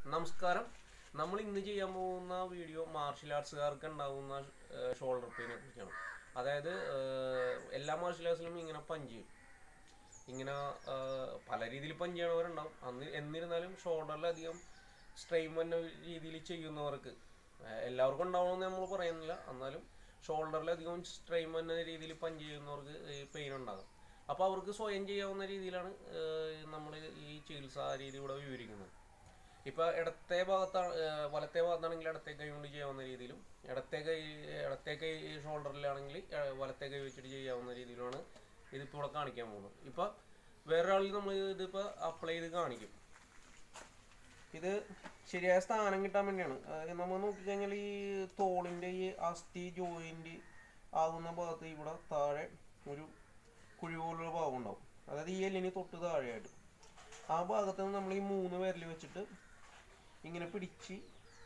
നമസ്കാരം നമ്മൾ ഇന്ന് ചെയ്യാൻ പോകുന്ന വീഡിയോ മാർഷൽ ആർട്സുകാർക്ക് ഉണ്ടാകുന്ന ഷോൾഡർ പെയിനെ കുറിച്ചാണ് അതായത് ഏഹ്, എല്ലാ മാർഷൽ ആർട്സിലും ഇങ്ങനെ പഞ്ച് ചെയ്യും ഇങ്ങനെ ഏഹ്, പല രീതിയിൽ പഞ്ച് ചെയ്യണവരുണ്ടാവും അന്ന് എന്നിരുന്നാലും ഷോൾഡറിലധികം സ്ട്രെയിൻ വന്ന രീതിയിൽ ചെയ്യുന്നവർക്ക് ഏഹ്, എല്ലാവർക്കും ഉണ്ടാവണമെന്ന് നമ്മൾ പറയുന്നില്ല എന്നാലും ഷോൾഡറിലധികം സ്ട്രെയിൻ വന്ന രീതിയിൽ പഞ്ച് ചെയ്യുന്നവർക്ക് ഈ പെയിൻ ഉണ്ടാകും അപ്പോൾ അവർക്ക് സ്വയം ചെയ്യാവുന്ന രീതിയിലാണ് നമ്മൾ ഈ ചികിത്സാ രീതി ഇവിടെ വിവരിക്കുന്നത് ഇപ്പോൾ ഇടത്തെ ഭാഗത്താണ് ഏഹ് വലത്തെ ഭാഗത്താണെങ്കിൽ ഇടത്തെ കൈ കൊണ്ട് ചെയ്യാവുന്ന രീതിയിലും ഇടത്തെ കൈ ഇടത്തെ കൈ ഷോൾഡറിലാണെങ്കിൽ ഏഹ് വലത്തെ കൈ വെച്ചിട്ട് ചെയ്യാവുന്ന രീതിയിലാണ് ഇതിപ്പോൾ ഇവിടെ കാണിക്കാൻ പോകുന്നത് ഇപ്പോൾ വേറൊരാളിൽ നമ്മൾ ഇതിപ്പോൾ അപ്ലൈ ചെയ്ത് കാണിക്കും ഇത് ശരിയായ സ്ഥാനം കിട്ടാൻ വേണ്ടിയാണ് അതായത് നമ്മൾ നോക്കിക്കഴിഞ്ഞാൽ ഈ തോളിൻ്റെ ഈ അസ്ഥി ജോയിൻ്റ് ആകുന്ന ഭാഗത്ത് ഇവിടെ താഴെ ഒരു കുഴി പോലുള്ള ഭാഗം ഉണ്ടാവും അതായത് ഈ എല്ലിന് തൊട്ട് താഴെയായിട്ട് ആ ഭാഗത്ത് നിന്ന് നമ്മൾ ഈ മൂന്ന് വിരൽ വെച്ചിട്ട് ഇങ്ങനെ പിടിച്ച്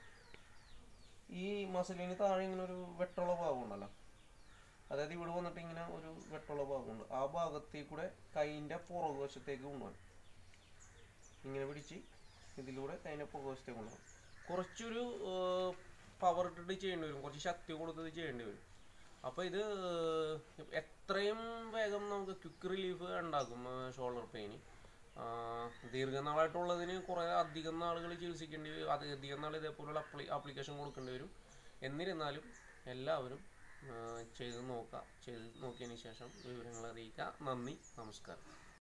ഈ മസിലിന് താഴെ ഇങ്ങനെ ഒരു വെട്ടുള്ള ഭാഗം ഉണ്ടല്ലോ അതായത് ഇവിടെ വന്നിട്ട് ഇങ്ങനെ ഒരു വെട്ടുള്ള ഭാഗമുണ്ട് ആ ഭാഗത്തേക്ക് കൂടെ കൈയിൻ്റെ പുറകുവശത്തേക്ക് കൊണ്ടുപോകാൻ ഇങ്ങനെ പിടിച്ച് ഇതിലൂടെ കൈയിൻ്റെ പുറകുവശത്തേക്ക് കൊണ്ടുപോകാം കുറച്ചൊരു പവർ ഇട്ടിട്ട് ചെയ്യേണ്ടി വരും കുറച്ച് ശക്തി കൊടുത്തിട്ട് ചെയ്യേണ്ടി വരും അപ്പോൾ ഇത് ഏഹ്, എത്രയും വേഗം നമുക്ക് ക്വിക്ക് റിലീഫ് ഉണ്ടാക്കും ഷോൾഡർ പെയിന് ദീർഘനാളായിട്ടുള്ളതിന് കുറേ അധികം നാളുകൾ ചികിത്സിക്കേണ്ടി വരും അത് അധികം നാൾ ഇതേപോലുള്ള അപ്ലി ആപ്ലിക്കേഷൻ കൊടുക്കേണ്ടി വരും എന്നിരുന്നാലും എല്ലാവരും ആ, ചെയ്ത് നോക്കുക ചെയ്ത് നോക്കിയതിന് ശേഷം വിവരങ്ങൾ അറിയിക്കുക നന്ദി നമസ്കാരം